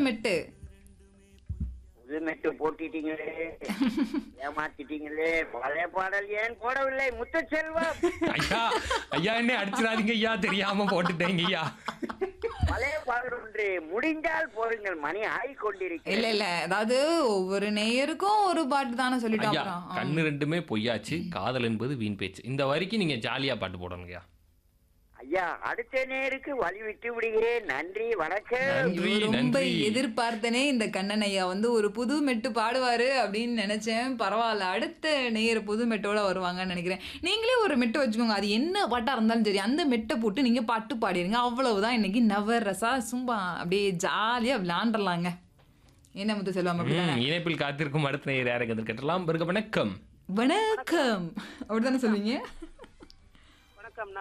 மெட்டு புது மெட்டு போட்டிட்டீங்களே ஏமாத்திட்டீங்களே பழைய பாடல் ஏன் போடவில்லை முத்துச்செல்வம் ஐயா ஐயா என்ன அடிச்சிடாதீங்க ஐயா தெரியாம போட்டுட்டேங்க ஐயா பழைய பாடல் ஒன்று முடிந்தால் போடுங்கள் மணி ஆகிக் கொண்டிருக்கிறேன் இல்ல இல்ல அதாவது ஒவ்வொரு நேயருக்கும் ஒரு பாட்டு தானே சொல்லிட்டோம் ஐயா அப்புறம் ஆ. கண்ணு ரெண்டுமே பொய்யாச்சு காதல் என்பது வீண் பேச்சு இந்த வரைக்கும் நீங்க ஜாலியா பாட்டு போடணுங்க ஐயா ஐயா அடுத்த நேருக்கு வழி விட்டு விடுகிறேன் நன்றி வணக்கம் நன்றி ஐயோ, ரொம்ப நன்றி எதிர்பார்த்தனே இந்த கண்ணன் ஐயா வந்து ஒரு புது மெட்டு பாடுவாரு அப்படின்னு நினைச்சேன் பரவாயில்ல அடுத்த நேயர் புது மெட்டோட வருவாங்கன்னு நினைக்கிறேன் நீங்களே ஒரு மெட்டு வச்சுக்கோங்க அது என்ன பாட்டா இருந்தாலும் சரி அந்த மெட்டை போட்டு நீங்க பாட்டு பாடிடுங்க அவ்வளவுதான் இன்னைக்கு நவரசா சும்மா அப்படியே ஜாலியா விளையாண்டுலாங்க என்ன முத்து செல்வம் அப்படிதானே ம், இணைப்பில் காத்திருக்கும் அடுத்த நேயர் யாருக்கு கேட்டலாம் பிறகு வணக்கம் வணக்கம் அப்படிதானே சொல்லுவீங்க